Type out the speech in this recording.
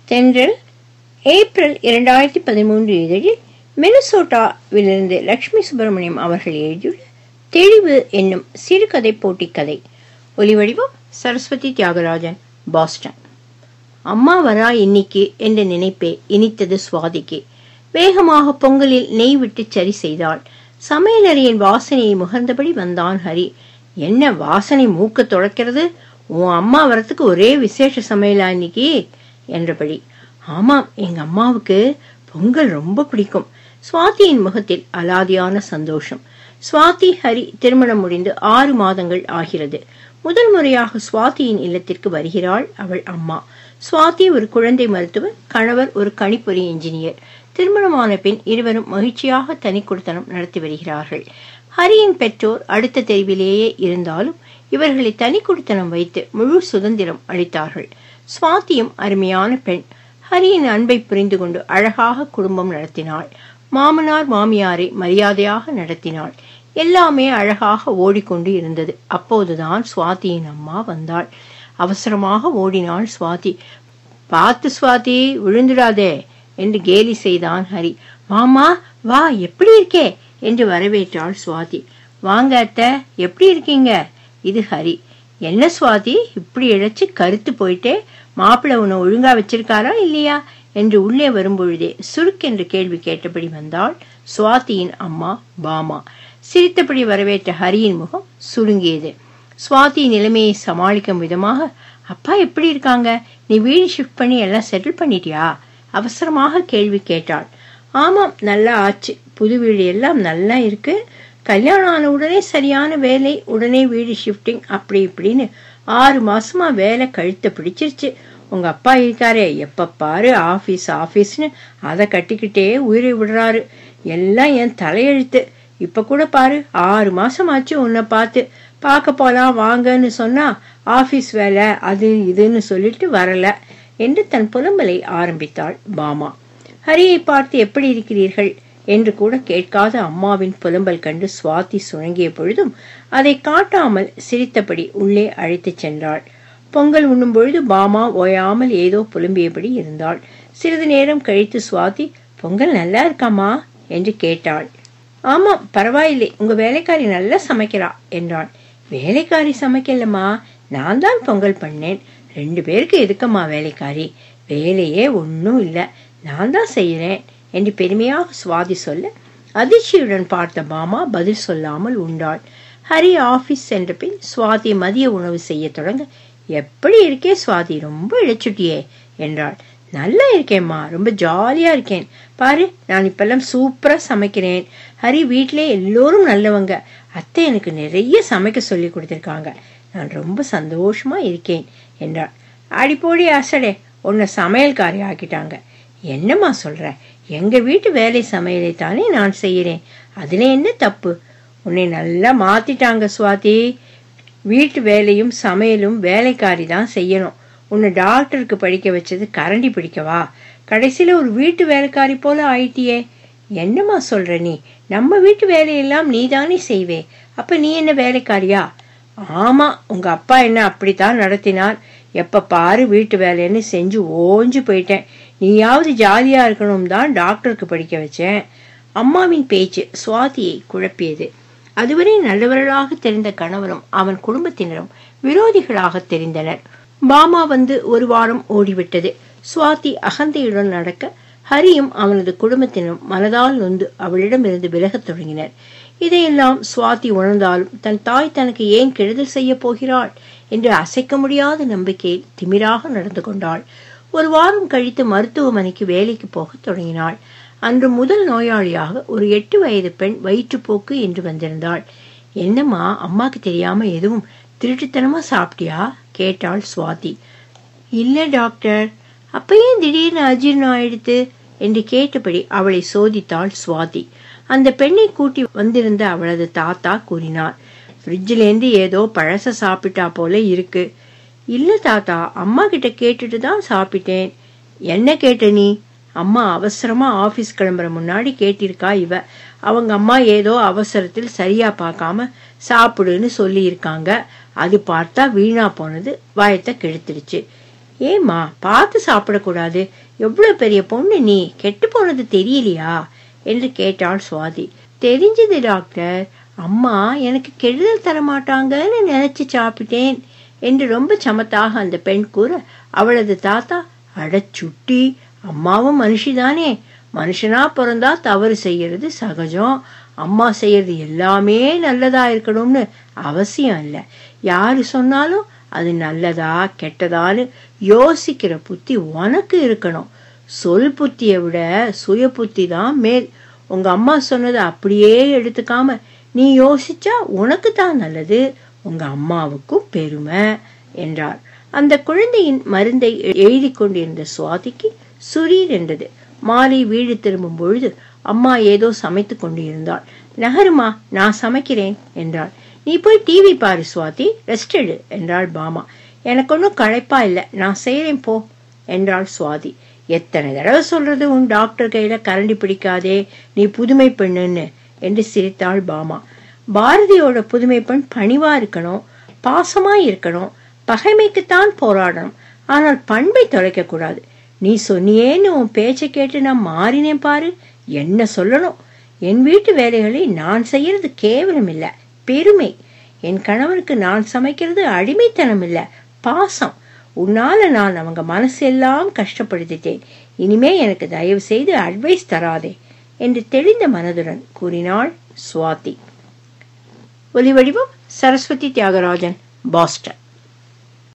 தென்றல் ஏப்ரல் இரண்டாயிரத்தி பதிமூன்று இதழில் மினசோட்டாவிலிருந்து லட்சுமி சுப்பிரமணியம் அவர்கள் எழுதியுள்ள தெளிவு என்னும் சிறுகதை போட்டி கதை ஒலிவடிவம் சரஸ்வதி தியாகராஜன் பாஸ்டன் அம்மா வரா இன்னைக்கு என்ற நினைப்பே இனித்தது சுவாதிக்கு வேகமாக பொங்கலில் நெய் விட்டு சரி செய்தாள் சமையலறையின் வாசனையை முகர்ந்தபடி வந்தான் ஹரி என்ன வாசனை மூக்க துடைக்கிறது உன் அம்மா வரத்துக்கு ஒரே விசேஷ சமையலா இன்னைக்கு என்றபடி ஆமாம் எங்க அம்மாவுக்கு பொங்கல் ரொம்ப பிடிக்கும் சுவாதியின் முகத்தில் அலாதியான சந்தோஷம் சுவாதி ஹரி திருமணம் முடிந்து ஆறு மாதங்கள் ஆகிறது முதல் முறையாக சுவாதியின் இல்லத்திற்கு வருகிறாள் அவள் அம்மா சுவாதி ஒரு குழந்தை மருத்துவர் கணவர் ஒரு கணிப்பொறி இன்ஜினியர் திருமணமான பின் இருவரும் மகிழ்ச்சியாக தனி குடித்தனம் நடத்தி வருகிறார்கள் ஹரியின் பெற்றோர் அடுத்த தெருவிலேயே இருந்தாலும் இவர்களை தனி குடித்தனம் வைத்து முழு சுதந்திரம் அளித்தார்கள் சுவாதியும் அருமையான பெண் ஹரியின் அன்பை புரிந்து கொண்டு அழகாக குடும்பம் நடத்தினாள் மாமனார் மாமியாரை மரியாதையாக நடத்தினாள் எல்லாமே அழகாக ஓடிக்கொண்டு இருந்தது அப்போதுதான் சுவாதியின் அம்மா வந்தாள் அவசரமாக ஓடினாள் சுவாதி பார்த்து சுவாதி விழுந்துடாதே என்று கேலி செய்தான் ஹரி மாமா வா எப்படி இருக்கே என்று வரவேற்றாள் சுவாதி வாங்க அத்தை எப்படி இருக்கீங்க இது ஹரி என்ன சுவாதி இப்படி இழைச்சு கருத்து போயிட்டே மாப்பிள்ளை உன்னை ஒழுங்கா வச்சிருக்காரா இல்லையா என்று உள்ளே வரும்பொழுதே சுருக்கென்று கேள்வி கேட்டபடி வந்தாள் சுவாதியின் அம்மா பாமா சிரித்தபடி வரவேற்ற ஹரியின் முகம் சுருங்கியது சுவாதி நிலைமையை சமாளிக்கும் விதமாக அப்பா எப்படி இருக்காங்க நீ வீடு ஷிஃப்ட் பண்ணி எல்லாம் செட்டில் பண்ணிட்டியா அவசரமாக கேள்வி கேட்டாள் ஆமாம் நல்லா ஆச்சு புது வீடு எல்லாம் நல்லா இருக்கு கல்யாணம் ஆன உடனே சரியான வேலை உடனே வீடு ஷிஃப்டிங் அப்படி இப்படின்னு ஆறு மாசமா வேலை கழுத்த பிடிச்சிருச்சு உங்க அப்பா இருக்காரே எப்ப பாரு ஆபீஸ் ஆபீஸ்னு அதை கட்டிக்கிட்டே உயிரை விடுறாரு எல்லாம் என் தலையெழுத்து இப்ப கூட பாரு ஆறு மாசம் ஆச்சு உன்னை பார்த்து பார்க்க போலாம் வாங்கன்னு சொன்னா ஆபீஸ் வேலை அது இதுன்னு சொல்லிட்டு வரல என்று தன் புலம்பலை ஆரம்பித்தாள் பாமா ஹரியை பார்த்து எப்படி இருக்கிறீர்கள் என்று கூட கேட்காத அம்மாவின் புலம்பல் கண்டு சுவாதி சுணங்கிய பொழுதும் அதை காட்டாமல் சிரித்தபடி உள்ளே அழைத்துச் சென்றாள் பொங்கல் உண்ணும் பொழுது பாமா ஓயாமல் ஏதோ புலம்பியபடி இருந்தாள் சிறிது நேரம் கழித்து சுவாதி பொங்கல் நல்லா இருக்காமா என்று கேட்டாள் ஆமாம் பரவாயில்லை உங்க வேலைக்காரி நல்லா சமைக்கிறா என்றாள் வேலைக்காரி சமைக்கலம்மா நான் தான் பொங்கல் பண்ணேன் ரெண்டு பேருக்கு எதுக்கம்மா வேலைக்காரி வேலையே ஒன்றும் இல்லை நான் தான் செய்கிறேன் என்று பெருமையாக சுவாதி சொல்ல அதிர்ச்சியுடன் பார்த்த மாமா பதில் சொல்லாமல் உண்டாள் ஹரி ஆபீஸ் சென்ற பின் சுவாதி மதிய உணவு செய்ய தொடங்க எப்படி இருக்கே சுவாதி ரொம்ப இழைச்சுட்டியே என்றாள் நல்லா இருக்கேம்மா ரொம்ப ஜாலியா இருக்கேன் பாரு நான் இப்பெல்லாம் சூப்பரா சமைக்கிறேன் ஹரி வீட்டிலே எல்லோரும் நல்லவங்க அத்தை எனக்கு நிறைய சமைக்க சொல்லி கொடுத்துருக்காங்க நான் ரொம்ப சந்தோஷமா இருக்கேன் என்றாள் அடிப்போடி அசடே உன்னை சமையல்காரி ஆக்கிட்டாங்க என்னம்மா சொல்ற எங்க வீட்டு வேலை சமையலை தானே நான் செய்கிறேன் அதுல என்ன தப்பு உன்னை நல்லா மாத்திட்டாங்க சுவாதி வீட்டு வேலையும் சமையலும் வேலைக்காரி தான் செய்யணும் உன்னை டாக்டருக்கு படிக்க வச்சது கரண்டி பிடிக்கவா கடைசியில ஒரு வீட்டு வேலைக்காரி போல ஆயிட்டியே என்னம்மா சொல்ற நீ நம்ம வீட்டு வேலையெல்லாம் நீ தானே செய்வே அப்ப நீ என்ன வேலைக்காரியா ஆமா உங்க அப்பா என்ன அப்படித்தான் நடத்தினார் எப்ப பாரு வீட்டு வேலைன்னு செஞ்சு ஓஞ்சு போயிட்டேன் நீயாவது ஜாலியா இருக்கணும் தான் டாக்டருக்கு படிக்க வச்சேன் அம்மாவின் பேச்சு சுவாதியை குழப்பியது அதுவரை நல்லவர்களாக தெரிந்த கணவரும் அவன் குடும்பத்தினரும் விரோதிகளாக தெரிந்தனர் பாமா வந்து ஒரு வாரம் ஓடிவிட்டது சுவாதி அகந்தையுடன் நடக்க ஹரியும் அவனது குடும்பத்தினரும் மனதால் நொந்து அவளிடமிருந்து விலகத் தொடங்கினர் இதையெல்லாம் சுவாதி உணர்ந்தாலும் தன் தாய் தனக்கு ஏன் கெடுதல் செய்ய போகிறாள் என்று அசைக்க முடியாத நம்பிக்கையில் திமிராக நடந்து கொண்டாள் ஒரு வாரம் கழித்து மருத்துவமனைக்கு வேலைக்கு போக தொடங்கினாள் அன்று முதல் நோயாளியாக ஒரு எட்டு வயது பெண் வயிற்றுப்போக்கு என்று வந்திருந்தாள் என்னம்மா அம்மாக்கு தெரியாம எதுவும் திருட்டுத்தனமா சாப்பிட்டியா கேட்டாள் சுவாதி இல்ல டாக்டர் அப்ப ஏன் திடீர்னு அஜீர்ணம் ஆயிடுத்து என்று கேட்டபடி அவளை சோதித்தாள் சுவாதி அந்த பெண்ணை கூட்டி வந்திருந்த அவளது தாத்தா கூறினார் ஃப்ரிட்ஜிலேருந்து ஏதோ பழச சாப்பிட்டா போல இருக்கு இல்ல தாத்தா அம்மா கிட்ட கேட்டுட்டு தான் சாப்பிட்டேன் என்ன கேட்ட நீ அம்மா அவசரமா ஆபீஸ் கிளம்புற முன்னாடி கேட்டிருக்கா இவ அவங்க அம்மா ஏதோ அவசரத்தில் சரியா பார்க்காம சாப்பிடுன்னு சொல்லி இருக்காங்க அது பார்த்தா வீணா போனது வாயத்தை கெடுத்துடுச்சு ஏம்மா பார்த்து சாப்பிடக்கூடாது எவ்வளவு பெரிய பொண்ணு நீ கெட்டு போனது தெரியலையா என்று கேட்டாள் சுவாதி தெரிஞ்சது டாக்டர் அம்மா எனக்கு கெடுதல் தர மாட்டாங்கன்னு நினைச்சு சாப்பிட்டேன் என்று ரொம்ப சமத்தாக அந்த பெண் கூற அவளது தாத்தா அடச்சுட்டி அம்மாவும் மனுஷிதானே மனுஷனா பிறந்தா தவறு செய்யறது சகஜம் அம்மா செய்யறது எல்லாமே நல்லதா இருக்கணும்னு அவசியம் இல்லை யாரு சொன்னாலும் அது நல்லதா கெட்டதான்னு யோசிக்கிற புத்தி உனக்கு இருக்கணும் சொல் புத்தியை விட சுய புத்தி தான் மேல் உங்க அம்மா சொன்னதை அப்படியே எடுத்துக்காம நீ யோசிச்சா உனக்கு தான் நல்லது உங்க அம்மாவுக்கும் பெருமை என்றார் அந்த குழந்தையின் மருந்தை எழுதி கொண்டிருந்த சுவாதிக்கு சுரீர் என்றது மாலை வீடு திரும்பும் பொழுது அம்மா ஏதோ சமைத்து கொண்டிருந்தாள் நகருமா நான் சமைக்கிறேன் என்றாள் நீ போய் டிவி பாரு சுவாதி ரெஸ்ட் எடு என்றாள் பாமா எனக்கு ஒன்றும் களைப்பா இல்லை நான் செய்கிறேன் போ என்றாள் சுவாதி எத்தனை தடவை சொல்றது உன் டாக்டர் கையில கரண்டி பிடிக்காதே நீ புதுமை பெண்ணுன்னு என்று சிரித்தாள் பாமா பாரதியோட புதுமை பெண் பணிவா இருக்கணும் பாசமா இருக்கணும் பகைமைக்குத்தான் போராடணும் ஆனால் பண்பை தொலைக்க கூடாது நீ சொன்னியேன்னு உன் பேச்சை கேட்டு நான் மாறினேன் பாரு என்ன சொல்லணும் என் வீட்டு வேலைகளை நான் செய்யறது கேவலம் இல்ல பெருமை என் கணவருக்கு நான் சமைக்கிறது அடிமைத்தனம் இல்ல பாசம் உன்னால நான் அவங்க மனசெல்லாம் கஷ்டப்படுத்திட்டேன் இனிமே எனக்கு தயவு செய்து அட்வைஸ் தராதே என்று தெளிந்த மனதுடன் கூறினாள் சுவாதி ஒலிவடிவம் சரஸ்வதி தியாகராஜன் பாஸ்டன்